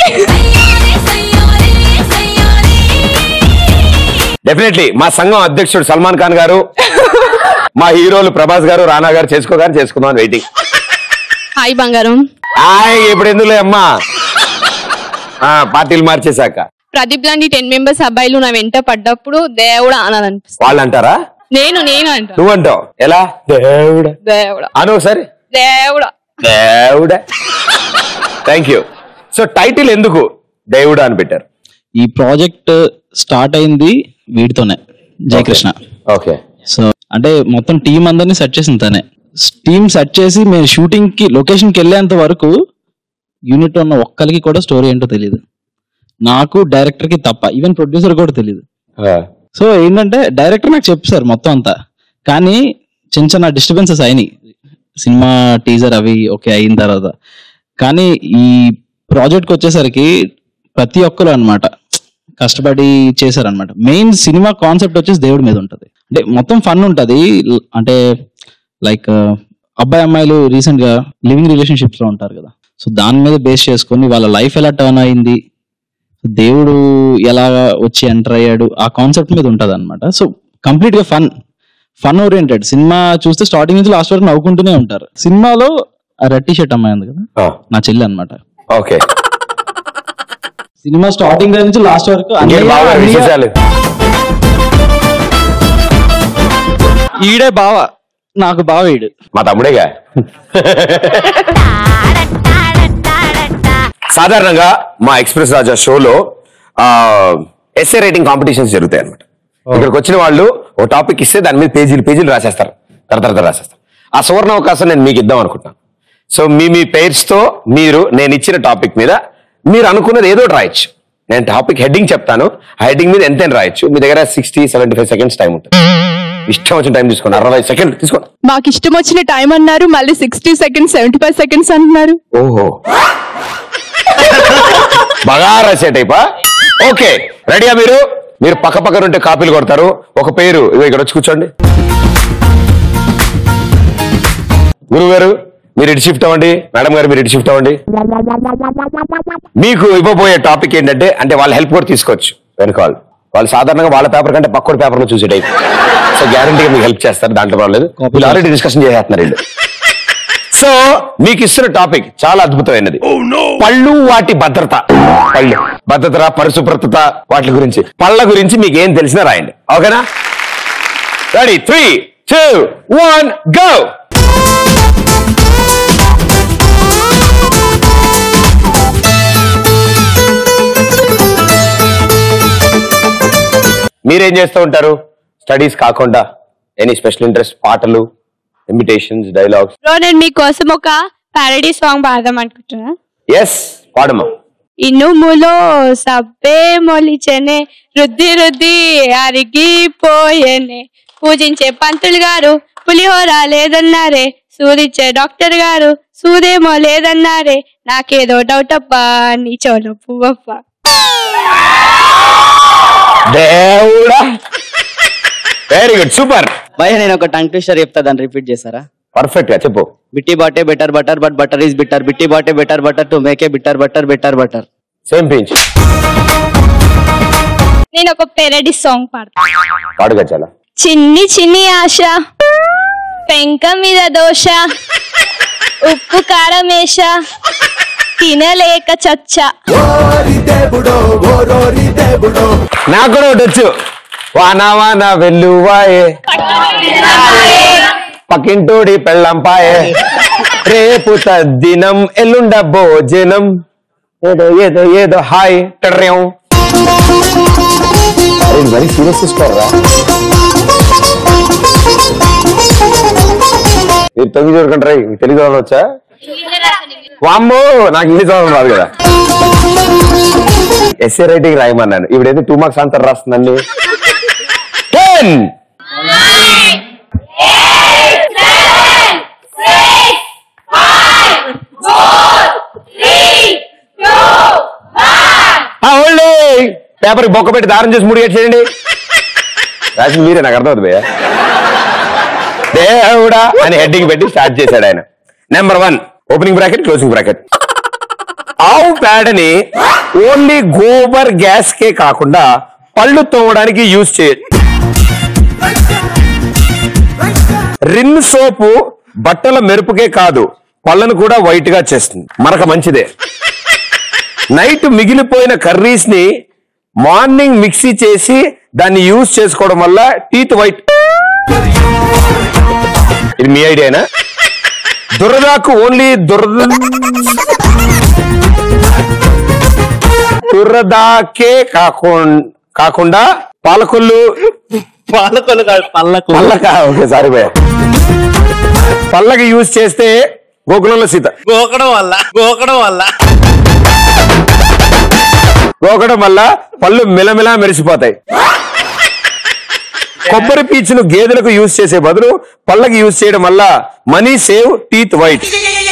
డెఫినెట్లీ మా సంఘం అధ్యక్షుడు సల్మాన్ ఖాన్ గారు మా హీరోలు ప్రభాస్ గారు రానా గారు చేసుకోగానే చేసుకుందాం అని వెయిటింగ్ హాయ్ బంగారం ఆయ్ ఇప్పుడు ఎందుకులే అమ్మా ఆ, పార్టీలు మార్చేశాక ప్రదీప్ లాంటి టెన్ మెంబర్స్ అబ్బాయిలు నా వెంట పడ్డప్పుడు దేవుడా అనాలనిపిస్తుంది వాళ్ళు అంటారా నేను నేను అంట నువ్వు అంటావు ఎలా దేవుడా దేవుడా అను ఒకసారి దేవుడా దేవుడా థ్యాంక్ యూ సో టైటిల్ ఎందుకు దేవుడా అని పెట్టారు ఈ ప్రాజెక్ట్ స్టార్ట్ అయింది వీడితోనే జయకృష్ణ ఓకే సో అంటే మొత్తం టీం అందరినీ సెట్ చేసింది తనే టీం సెట్ చేసి మేము షూటింగ్ కి లొకేషన్ కి వెళ్ళేంత వరకు యూనిట్ ఉన్న ఒక్కరికి కూడా స్టోరీ ఏంటో తెలియదు నాకు డైరెక్టర్ కి తప్ప ఈవెన్ ప్రొడ్యూసర్ కూడా తెలియదు సో ఏంటంటే డైరెక్టర్ నాకు చెప్పారు మొత్తం అంతా కానీ చిన్న చిన్న డిస్టర్బెన్సెస్ అయినాయి సినిమా టీజర్ అవి ఓకే అయిన తర్వాత కానీ ఈ ప్రాజెక్ట్కి వచ్చేసరికి ప్రతి ఒక్కరు అన్నమాట కష్టపడి చేశారనమాట మెయిన్ సినిమా కాన్సెప్ట్ వచ్చేసి దేవుడి మీద ఉంటది అంటే మొత్తం ఫన్ ఉంటది ల- అంటే లైక్ అబ్బాయి అమ్మాయిలు రీసెంట్ గా లివింగ్ రిలేషన్షిప్స్ లో ఉంటారు కదా సో దాని మీద బేస్ చేసుకొని వాళ్ళ లైఫ్ ఎలా టర్న్ అయింది దేవుడు ఎలా వచ్చి ఎంటర్ అయ్యాడు ఆ కాన్సెప్ట్ మీద ఉంటది అనమాట సో కంప్లీట్ గా ఫన్ ఫన్ ఓరియంటెడ్ సినిమా చూస్తే స్టార్టింగ్ నుంచి లాస్ట్ వరకు నవ్వుకుంటూనే ఉంటారు సినిమాలో ఆ రెడ్ టీ షర్ట్ అమ్మాయి ఉంది కదా నా చెల్లి అనమాట ఓకే సినిమా స్టార్టింగ్ నుంచి లాస్ట్ వరకు ఇంకేం అన్నయ్య, బాగా అన్నయ్య, విశేషాలు ఈడే బావ నాకు బావ ఈడు మా తమ్ముడేగా సాధారణంగా మా ఎక్స్ప్రెస్ రాజా షోలో ఎస్ఏ రైటింగ్ కాంపిటీషన్స్ జరుగుతాయి అనమాట ఇక్కడికి వచ్చిన వాళ్ళు ఒక టాపిక్ ఇస్తే దాని మీద పేజీలు పేజీలు రాసేస్తారు తర తర తర రాసేస్తారు ఆ సువర్ణ అవకాశం నేను మీకు ఇద్దాం అనుకుంటున్నాను సో మీ మీ పేర్స్ తో మీరు నేను ఇచ్చిన టాపిక్ మీద మీరు అనుకున్నది ఏదో ఒకటి రాయొచ్చు నేను టాపిక్ హెడ్డింగ్ చెప్తాను ఆ హెడ్డింగ్ మీద ఎంతైనా రాయొచ్చు మీ దగ్గర sixty seventy five seconds time ఉంటుంది ఇష్టం వచ్చిన టైం తీసుకోండి అరవై సెకండ్ తీసుకోండి మాకు ఇష్టం వచ్చిన టైం అన్నారు మళ్ళీ sixty seconds seventy five seconds అంటున్నారు ఓహో బాగా రాసే టైపా ఓకే రెడీయా మీరు మీరు పక్క పక్కన ఉంటే కాపీలు కొడతారు ఒక పేరు ఇగో ఇక్కడ వచ్చి కూర్చోండి గురువు గారు మీరు ఇటు షిఫ్ట్ అవ్వండి మేడం గారు మీరు ఇటు షిఫ్ట్ అవ్వండి మీకు ఇవ్వబోయే టాపిక్ ఏంటంటే అంటే వాళ్ళ హెల్ప్ కూడా తీసుకోవచ్చు వెనుక వాళ్ళు వాళ్ళు సాధారణంగా వాళ్ళ పేపర్ కంటే పక్కడి పేపర్ చూసే టైప్ సో గ్యారంటీగా మీకు హెల్ప్ చేస్తారు దాంట్లో పర్లేదు వీళ్ళు ఆల్రెడీ డిస్కషన్ చేసేస్తున్నారు వీళ్ళు సో మీకు ఇస్తున్న టాపిక్ చాలా అద్భుతమైనది పళ్ళు వాటి భద్రత పళ్ళు భద్రత పరిశుభ్రత వాటి గురించి పళ్ళ గురించి మీకు ఏం తెలిసినా రాయండి ఓకేనా ready three two one go మీరేం చేస్తూ ఉంటారు స్టడీస్ కాకుండా ఎనీ స్పెషల్ ఇంట్రెస్ట్ పాటలు ఇన్విటేషన్స్ డైలాగ్స్ బ్రో నేను మీకోసం ఒక ప్యారడీ సాంగ్ పాడదాం అనుకుంటున్నా ఎస్ పాడమ్మా ఇనుములో సబ్బే మొలిచెనే రుద్ది రుద్ది అరిగిపోయేనే పూజించే పంతులు గారు పులిహోర లేదన్నారే సూదిచ్చే డాక్టర్ గారు సూదేమో లేదన్నారే నాకేదో డౌట్ అబ్బా నీ చోలో పువ్వప్ప దేవుడా వెరీ గుడ్ సూపర్ భయ నేను ఒక టంగ్ ట్విస్టర్ చెప్తా దాన్ని రిపీట్ చేస్తారా పర్ఫెక్ట్ గా చెప్పు Betty Botter better butter but butter is bitter Betty Botter better butter to make bitter butter better butter same pinch నేను ఒక పెరడి సాంగ్ పాడతా పాడుగా చాలా చిన్ని చిన్ని ఆశ పెంక మీద దోష ఉప్పు కారమేష తినలేక చచ్చ నాకు కూడా ఒకటి వచ్చు వాన వాన వెల్లువాయే పక్కింటోడి పెళ్ళంపాయే రేపు తద్దినం ఎల్లుండ భోజనం ఏదో ఏదో ఏదో హాయ్ టర్రేం మరి సీరియస్ తీసుకోరా మీరు తొమ్మిది చూడకంటారా మీకు తెలుగు రావడం వచ్చా వామ్మో నాకు ఇంగ్లీష్ రావడం రాదు కదా ఎస్ఏ రైటింగ్ రాయమన్నాను ఇప్పుడైతే టూ మార్క్స్ ఆన్సర్ రాస్తుందండి టెన్ పేపర్ బొక్క పెట్టి దారం చేసి ముడి చేయండి రాసింది మీరే నాకు అర్థం అవుతుంది భయ్యా దేవుడా అని హెడ్డింగ్ పెట్టి స్టార్ట్ చేశాడు ఆయన number one opening bracket closing bracket ఆవు పేడని ఓన్లీ గోబర్ గ్యాస్ కే కాకుండా పళ్ళు తోమడానికి యూజ్ చేయ రిన్ సోపు బట్టల మెరుపుకే కాదు పళ్ళను కూడా వైట్ గా చేస్తుంది మరొక మంచిదే నైట్ మిగిలిపోయిన కర్రీస్ ని మార్నింగ్ మిక్సీ చేసి దాన్ని యూజ్ చేసుకోవడం వల్ల టీత్ వైట్ ఇది మీ ఐడియానా దురదాకు ఓన్లీ దురద దురదాకే కాకుండా కాకుండా పాలకొల్లు పాలకొల్లు కాదు పల్లకు పల్లక ఓకే సారీ భయ పల్లకి యూజ్ చేస్తే గోకులంలో సీత గోకడం వల్ల గోకడం వల్ల గోకడం వల్ల పళ్ళు మిలమిలా మెరిసిపోతాయి కొబ్బరి పీచును గేదెలకు యూజ్ చేసే బదులు పళ్ళకి యూజ్ చేయడం వల్ల మనీ సేవ్ టీత్ వైట్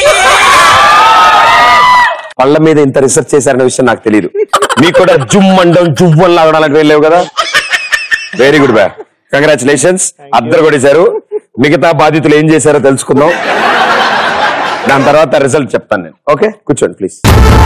పళ్ళ మీద ఇంత రీసెర్చ్ చేశారనే విషయం నాకు తెలియదు మీకు కూడా జుమ్ అండం జువ్వం లాగడం అలాంటివి వెళ్ళలేవు కదా వెరీ గుడ్ బ్యా కంగ్రాచులేషన్స్ అద్దరు కొట్టేశారు మిగతా బాధితులు ఏం చేశారో తెలుసుకుందాం దాని తర్వాత రిజల్ట్ చెప్తాను నేను ఓకే కూర్చోండి ప్లీజ్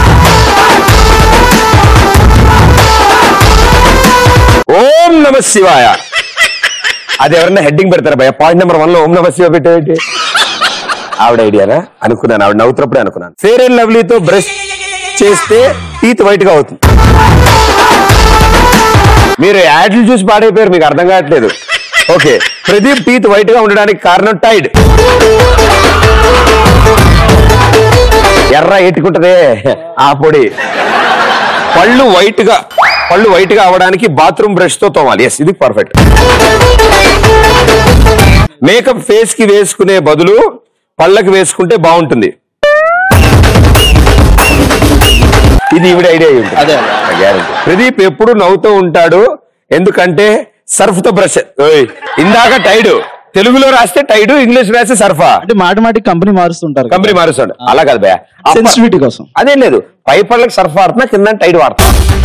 ఓం నమ శివాయ అది ఎవరైనా హెడ్డింగ్ పెడతారా భయ పాయింట్ నెంబర్ వన్ లో ఓం నమ శివ పెట్టేది ఆవిడ ఐడియానా అనుకున్నాను ఆవిడ నవ్వుతున్నప్పుడే అనుకున్నాను ఫేర్ అండ్ లవ్లీతో బ్రష్ చేస్తే టీత్ వైట్ గా అవుతుంది మీరు యాడ్లు చూసి పాడైపోయారు మీకు అర్థం కావట్లేదు ఓకే ప్రదీప్ టీత్ వైట్ గా ఉండడానికి కారణం టైడ్ ఎర్ర ఎట్టుకుంటదే ఆ పొడి పళ్ళు వైట్ గా పళ్ళు వైట్ గా అవడానికి బాత్రూమ్ బ్రష్ తో తోమాలి ఎస్ ఇది పర్ఫెక్ట్ మేకప్ ఫేస్ కి వేసుకునే బదులు పళ్ళకి వేసుకుంటే బాగుంటుంది ఇది ఈవిడ ఐడియా అయి ఉంటుంది. అదే. గ్యారెంటీ ప్రదీప్ ఎప్పుడు నవ్వుతూ ఉంటాడు ఎందుకంటే సర్ఫ్ తో బ్రష్ ఓయ్, ఇందాక టైడ్ తెలుగులో రాస్తే టైడ్ ఇంగ్లీష్ రాస్తే సర్ఫా అంటే మాటి మాటి కంపెనీ మారుస్తుంటారు కంపెనీ మారుస్తాడు అలా కాదు భయ సెన్సిటివిటీ కోసం అదేం లేదు పై పళ్ళకి సర్ఫ్ వాడుతున్నా కింద టైడ్ వాడుతున్నా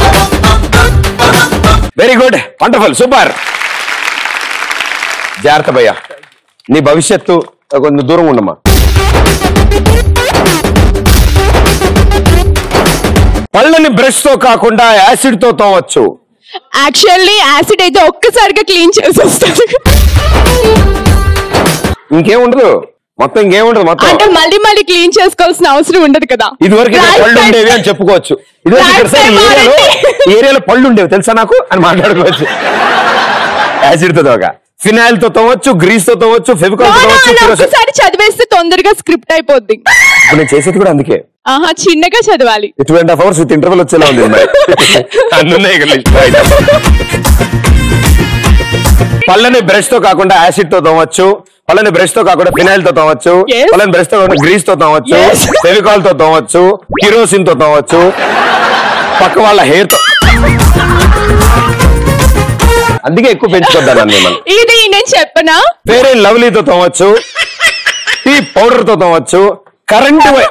వెరీ గుడ్ వండర్ఫుల్ సూపర్ జాగ్రత్త భయ్య నీ భవిష్యత్తు కొంచెం దూరం ఉండమ్మా పళ్ళని బ్రష్ తో కాకుండా యాసిడ్ తో తోవచ్చు యాక్చువల్లీ యాసిడ్ అయితే ఒక్కసారిగా క్లీన్ చేసేస్తుంది ఇంకేం ఉండదు మొత్తం ఇంకేం ఉండదు మొత్తం అంటే మళ్ళీ మళ్ళీ క్లీన్ చేసుకోవాల్సిన అవసరం ఉండదు కదా ఇది వరకు Right పళ్ళు side- ఉండేవి అని చెప్పుకోవచ్చు ఇది వరకు ఇక్కడ సైడ్ ఈ ఏరియాలో ఈ ఏరియాలో పళ్ళు ఉండేవి తెలుసా నాకు అని మాట్లాడుకోవచ్చు యాసిడ్ తో తోక ఫినాయిల్ తో తోవచ్చు గ్రీస్ తో తోవచ్చు ఫెవికాల్ తో No, no, తోవచ్చు అలా kerosene- ఒక్కసారి చదివేస్తే తొందరగా స్క్రిప్ట్ అయిపోద్ది ఇప్పుడు నేను చేసేది కూడా అందుకే ఆహా చిన్నగా చదవాలి two and half hours with interval వచ్చేలా ఉంది మరి అన్ని ఉన్నాయి ఇక్కడ list లో items. పళ్ళని బ్రష్ తో కాకుండా యాసిడ్ తో తోవచ్చు పళ్ళని బ్రష్ తో కాకుండా ఫినాయిల్ తో తోవచ్చు పళ్ళని బ్రష్ తో కాకుండా గ్రీస్ తో తోవచ్చు ఫెవికాల్ తో తోవచ్చు కిరోసిన్ తో తోవచ్చు పక్క వాళ్ళ హెయిర్ తో అందుకే ఎక్కువ పెంచుకుంటాను మిమ్మల్ని ఇది నేను చెప్పనా ఫేర్ అండ్ లవ్లీతో తోవచ్చు టీ పౌడర్ తో తోవచ్చు కరెంటు వై-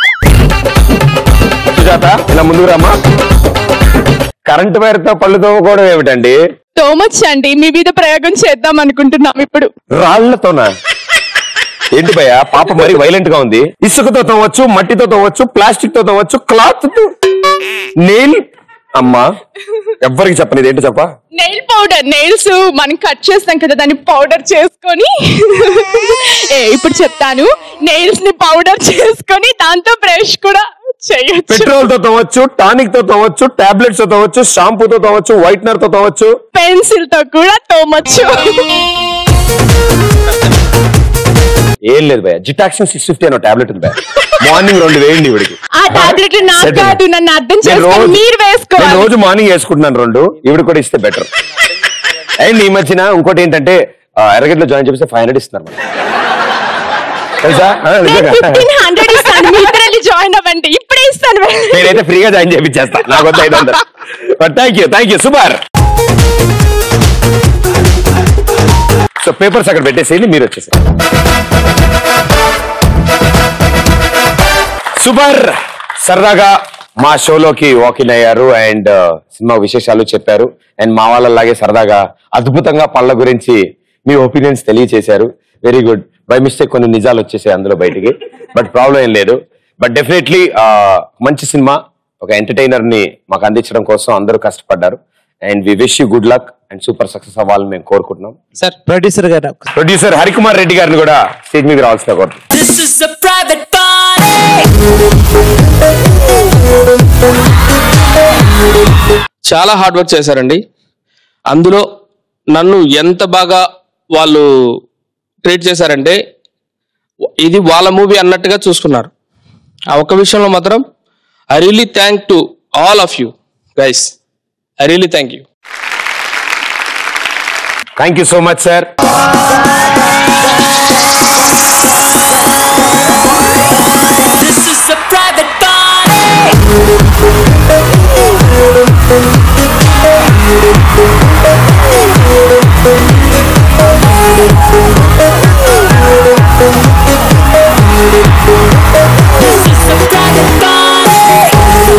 సుజాత ఇలా ముందుకు రామా కరెంటు వైర్ తో పళ్ళు తోముకోవడం ఏమిటండి తోమొచ్చండి మీ మీద ప్రయోగం చేద్దాం అనుకుంటున్నాం ఇప్పుడు రాళ్లతోనా ఏంటి భయ పాప మరి వైలెంట్ గా ఉంది ఇసుకతో తోవచ్చు మట్టితో తోవచ్చు ప్లాస్టిక్ తో తోవచ్చు క్లాత్ తో నెయిల్ అమ్మా ఎవ్వరికి చెప్పని ఏంటో చెప్పా నెయిల్ పౌడర్ నెయిల్స్ మనం కట్ చేస్తాం కదా దాన్ని పౌడర్ చేసుకొని ఏ ఇప్పుడు చెప్తాను నెయిల్స్ ని పౌడర్ చేసుకొని దాంతో బ్రష్ కూడా చేయొచ్చు పెట్రోల్ తో తోవచ్చు టానిక్ తో తోవచ్చు టాబ్లెట్స్ తో తోవచ్చు షాంపూ తో తోవచ్చు వైట్నర్ తో తోవచ్చు పెన్సిల్ తో కూడా తోమొచ్చు ఏం లేదు భయ జిటాక్సిన్ సిక్స్ ఫిఫ్టీ అనే టాబ్లెట్ ఉంది భయ మార్నింగ్ రెండు వేయండి ఇవిడికి ఆ టాబ్లెట్ నాకు Settle. కాదు నన్ను అర్థం నేను చేసుకొని రోజు మీరు నేను వేసుకోవాలి రోజు మార్నింగ్ వేసుకుంటున్నాను రెండు ఇవిడ కూడా ఇస్తే బెటర్ అండ్ ఈ మధ్యన ఇంకోటి ఏంటంటే ఎరగట్లో జాయిన్ చేపిస్తే ఫైవ్ హండ్రెడ్ ఇస్తున్నారు మరి. తెలుసా ఆ, నిజంగా. ఫిఫ్టీన్ హండ్రెడ్ ఇస్తాను మీ ఇద్దరు జాయిన్ అవ్వండి ఇప్పుడే ఇస్తాను నేనైతే ఫ్రీగా జాయిన్ చేపించేస్తా నాకు వద్ద ఐదు వందలు but thank you thank you super so papers అక్కడ పెట్టేసేయండి మీరు వచ్చేసి సూపర్ సరదాగా మా షోలోకి వాకిన్ అయ్యారు అండ్ సినిమా విశేషాలు చెప్పారు అండ్ మా వాళ్ళలాగే సరదాగా అద్భుతంగా పళ్ళ గురించి మీ ఒపీనియన్స్ తెలియచేశారు వెరీ గుడ్ బై మిస్టేక్ కొన్ని నిజాలు వచ్చేసాయి అందులో బయటికి బట్ ప్రాబ్లం ఏం లేదు బట్ డెఫినెట్లీ మంచి సినిమా ఒక ఎంటర్టైనర్ ని మాకు అందించడం కోసం అందరూ కష్టపడ్డారు and we wish you good luck and super success అవ్వాలని మేము కోరుకుంటున్నాం సార్ ప్రొడ్యూసర్ గారు ప్రొడ్యూసర్ హరికుమార్ రెడ్డి గారిని కూడా స్టేజ్ మీద రావాల్సిన కోరుతున్నాం This is a private party. చాలా హార్డ్ వర్క్ చేశారండి అందులో నన్ను ఎంత బాగా వాళ్ళు ట్రీట్ చేశారంటే ఇది వాళ్ళ మూవీ అన్నట్టుగా చూసుకున్నారు ఆ ఒక్క విషయంలో మాత్రం I really thank to all of you guys I really thank you thank you so much sir This is a private party. This is a private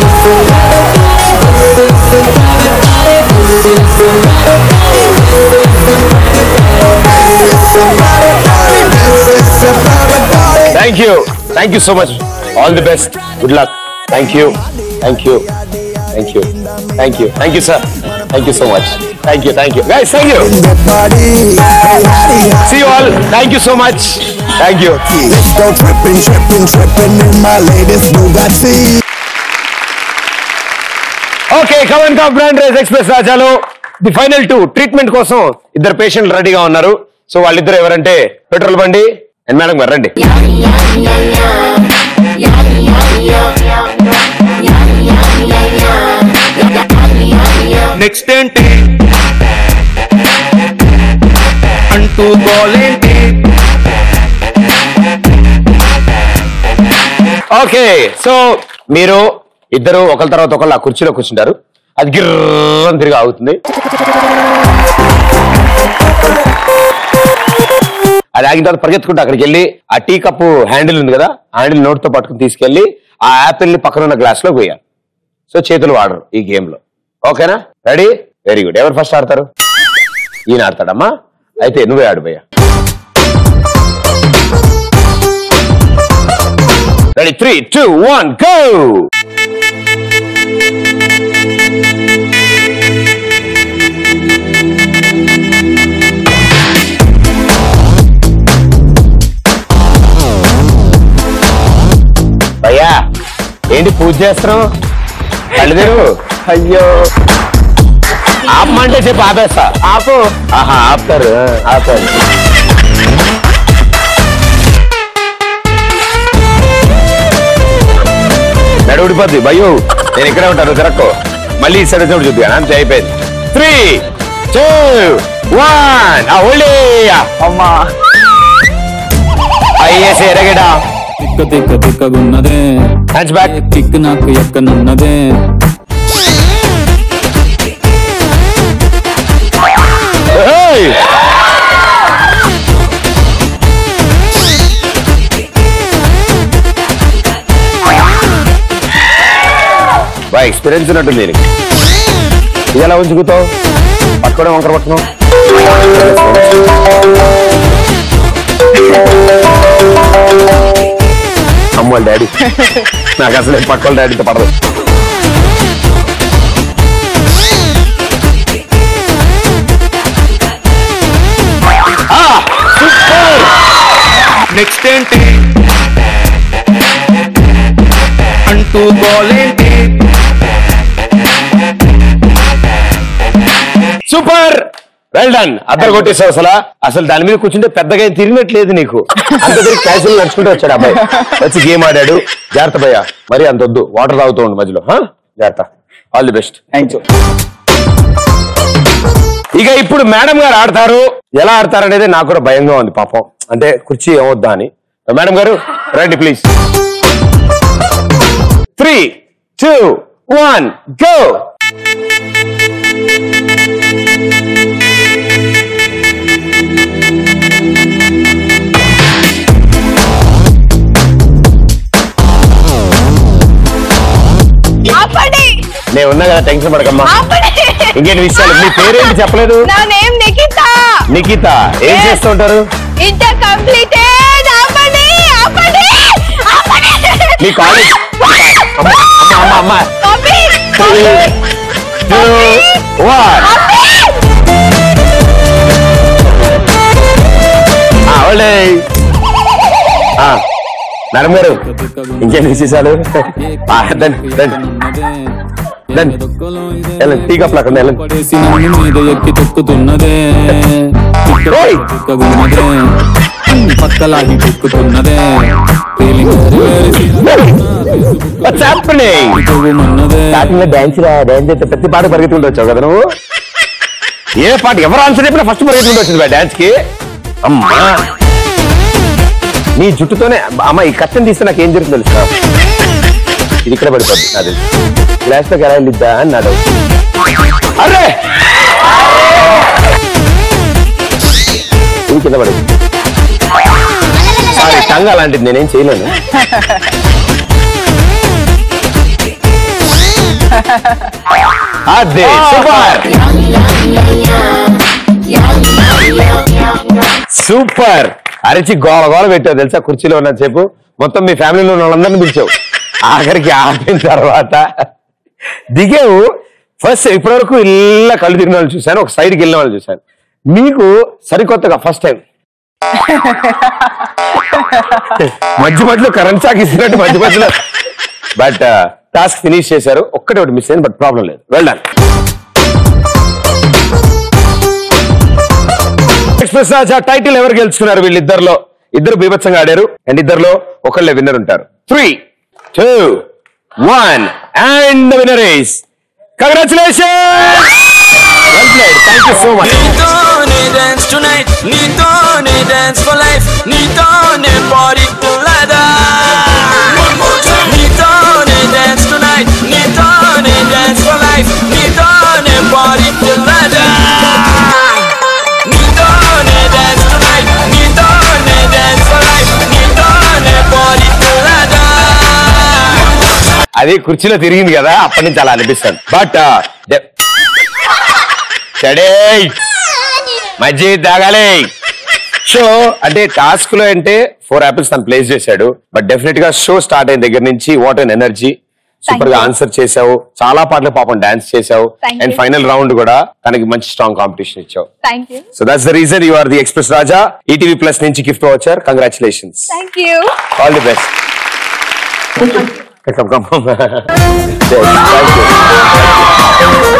thank you thank you so much all the best good luck thank you thank you thank you thank you thank you sir thank you so much thank you thank you guys thank you see all thank you so much thank you Let's go tripping, tripping, tripping in my latest Bugatti. Okay come on cup brand race express రాజాలో the final two treatment కోసం ఇద్దరు పేషెంట్లు రెడీగా ఉన్నారు so వాళ్ళిద్దరు ఎవరంటే petrol బండి and madam గారు రండి నెక్స్ట్ ఏంటి అంటూ గోలేంటి ఓకే సో మీరు ఇద్దరు ఒకరి తర్వాత ఒకళ్ళు ఆ కుర్చీలో కూర్చుంటారు అది గిర్రం తిరిగి ఆగుతుంది అది ఆగిన తర్వాత పరిగెత్తుకుంటూ అక్కడికి వెళ్ళి ఆ టీ కప్పు హ్యాండిల్ ఉంది కదా హ్యాండిల్ నోట్తో పట్టుకుని తీసుకెళ్లి ఆ యాపిల్ ని పక్కన ఉన్న గ్లాస్ లో పోయాలి సో చేతులు వాడరు ఈ గేమ్ లో ఓకేనా రెడీ వెరీ గుడ్ ఎవరు ఫస్ట్ ఆడతారు ఈయన ఆడతాడమ్మా అయితే నువ్వే ఆడు భయ్యా ready three two one go భయ్యా ఏంటి పూజ చేస్తున్నావు కళ్ళు తెరువు అయ్యో ఆపమంటే చెప్పు ఆపేస్తా ఆపు ఆహా ఆపుతారు ఆ, ఆపారు నడు ఊడిపోద్ది భయ్యో నేను ఇక్కడే ఉంటాను తిరక్కో మళ్ళీ ఈ సైడ్ వచ్చినప్పుడు చూద్దాను అంతే అయిపోయింది త్రీ టూ వన్ ఒళ్ళే అమ్మా ఐఎస్ ఎరగడా తిక్క తిక్క తిక్కగున్నదే హ్యాండ్స్ బ్యాక్ కిక్ నాకు ఎక్కనున్నదే Hey! బా ఎక్స్పీరియన్స్ ఉన్నట్టుంది దీనికి ఇది ఎలా ఉంచుకుతావు పట్టుకోవడం వంకర పట్టుకోవడం అమ్మ డాడీ నాకు అసలు పక్కల డాడీతో పడదు నెక్స్ట్ ఏంటి అంటూ గోలేంటి సూపర్ వెల్ డన్ అద్దరు కొట్టేసావు అసలు అసలు దాని మీద కూర్చుంటే పెద్దగా ఏం తిరిగినట్లేదు నీకు అంత తిరిగి క్యాషువల్ నడుచుకుంటూ వచ్చాడు అబ్బాయి వచ్చి గేమ్ ఆడాడు జాగ్రత్త భయ్యా మరి అంత వద్దు వాటర్ తాగుతూ ఉండు మధ్యలో హా? జాగ్రత్త all the best thank you ఇక ఇప్పుడు మేడం గారు ఆడతారు ఎలా ఆడతారు అనేది నాకు కూడా భయంగా ఉంది పాపం అంటే కుర్చీ ఏమొద్దా అని మేడం గారు రండి please three two one go ఆపండి నేను ఉన్నా కదా టెన్షన్ పడకమ్మా ఆపండి ఇంకేంటి విషయాలు మీ పేరేంటి చెప్పలేదు నా నేమ్ నిఖిత నిఖిత ఏం చేస్తూ ఉంటారు ఇంటర్ కంప్లీటెడ్ ఆపండి ఆపండి ఆపండి మీ కాలేజ్ అమ్మ అమ్మ అమ్మ కాపీ టూ వన్ ఒళ్ళే మేడం గారు ఇంకేం విశేషాలు ఆ, రండి రండి టీ కప్ లాకుండా వెళ్ళండి. పడేసి నన్ను మీద ఎక్కి తొక్కుతున్నదే తిక్కగున్నదే అన్ని పక్కలాగి తొక్కుతున్నదే ఫీలింగ్ What's happening? స్టార్టింగ్ లో డాన్స్ రా డాన్స్ అయితే ప్రతి పాట పరిగెత్తుకుంటూ వచ్చావు కదా నువ్వు ఏ పాట ఎవరు ఆన్సర్ చెప్పినా ఫస్ట్ పరిగెత్తుకుంటూ వచ్చింది డాన్స్ కి అమ్మా నీ జుట్టుతోనే అమ్మ ఈ కష్టం తీస్తే నాకు ఏం జరుగుతుంది తెలుసా ఇది ఇక్కడ పడిపోద్ది నాది గ్లాస్ లోకి ఎలా వెళ్ళిద్దా అని నా డౌట్ అరే ఇది కింద పడింది సారీ టంగ్ అలాంటిది నేనేం చేయలేను అదే సూపర్ సూపర్ అరిచి గోల గోల పెట్టావు తెలుసా కుర్చీలో ఉన్నసేపు మొత్తం మీ ఫ్యామిలీలో ఉన్న వాళ్ళందరినీ పిలిచావు ఆఖరికి ఆపిన తర్వాత దిగావు ఫస్ట్ ఇప్పటివరకు ఇలా కళ్ళు తిరిగిన వాళ్ళు చూశాను ఒక సైడ్కి వెళ్ళిన వాళ్ళు చూశాను మీకు సరికొత్తగా ఫస్ట్ టైం మధ్య మధ్యలో కరెంట్ షాక్ ఇస్తున్నట్టు మధ్య మధ్యలో బట్ టాస్క్ ఫినిష్ చేశారు ఒక్కటే ఒకటి మిస్ అయింది బట్ ప్రాబ్లం లేదు వెళ్ళాను ఎక్స్ప్రెస్ రాజా టైటిల్ ఎవరు గెలుచుకున్నారు వీళ్ళిద్దరిలో ఇద్దరు బీభత్సంగా ఆడారు అండ్ ఇద్దరులో ఒకళ్ళే విన్నర్ ఉంటారు three two one and winner is congratulation thank you so much నీతోనే డాన్స్ టునైట్ నీతోనే డాన్స్ ఫర్ లైఫ్ నీతోనే బాడీ టులదా నీతోనే డాన్స్ టునైట్ నీతోనే డాన్స్ ఫర్ లైఫ్ నీతోనే బాడీ టులదా నీతోనే డాన్స్ టునైట్ నీతోనే డాన్స్ ఫర్ లైఫ్ నీతోనే బాడీ టులదా అది కుర్చీలో తిరిగింది కదా అప్పటి నుంచి అలా అనిపిస్తుంది బట్ చెడే మజ్జి తాగాలి షో అంటే టాస్క్ లో అంటే ఫోర్ యాపిల్స్ తను ప్లేస్ చేశాడు బట్ డెఫినెట్ గా షో స్టార్ట్ అయిన దగ్గర నుంచి వాట్ అండ్ ఎనర్జీ సూపర్ గా ఆన్సర్ చేసావు చాలా పాటలు పాపం డాన్స్ చేసావు Thank and you. Final round కూడా తనకి మంచి స్ట్రాంగ్ కాంపిటీషన్ ఇచ్చావు thank you so that's the reason you are the express Raja ETV plus నుంచి గిఫ్ట్ వచ్చారు congratulations thank you all the best Come, come, come. Yes, thank you.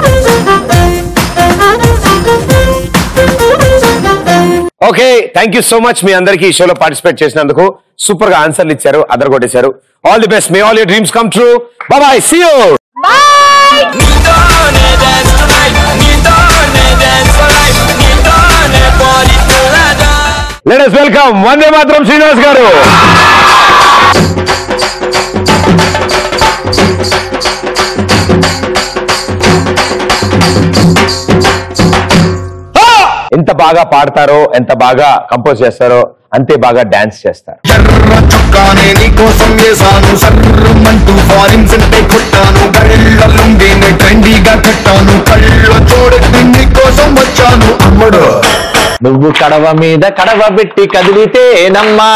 Okay thank you so much మీ అందరికి ఈ షోలో participate చేసినందుకు super గా ఆన్సర్లు ఇచ్చారు అదర్ కొట్టేశారు all the best may all your dreams come true bye see you నీతోనే డాన్స్ టునైట్ నీతోనే డాన్స్ ఫర్ లైఫ్ నీతోనే బాడీ టులదా let us welcome Vande Mataram Srinivas గారు ఎంత బాగా పాడతారో ఎంత బాగా కంపోజ్ చేస్తారో అంతే బాగా డాన్స్ చేస్తారు చొక్కానే నీకోసం వేసాను సర్రమంటూ ఫారిన్ సెంటే కొట్టాను కళ్ళలుండేనే ట్రెండీగా కట్టాను కళ్ళ చూడెత్తి నీకోసం వచ్చాను అమ్ముడు నువ్వు కడవ మీద కడవ పెట్టి కదిలితేనమ్మా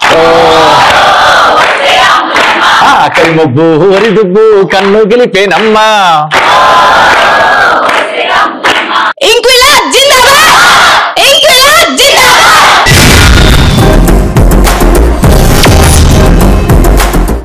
ఆకలి ముబ్బు హోరి దుబ్బు కన్ను గెలిపేనమ్మా ఇంక్విలాబ్ జిందాబాద్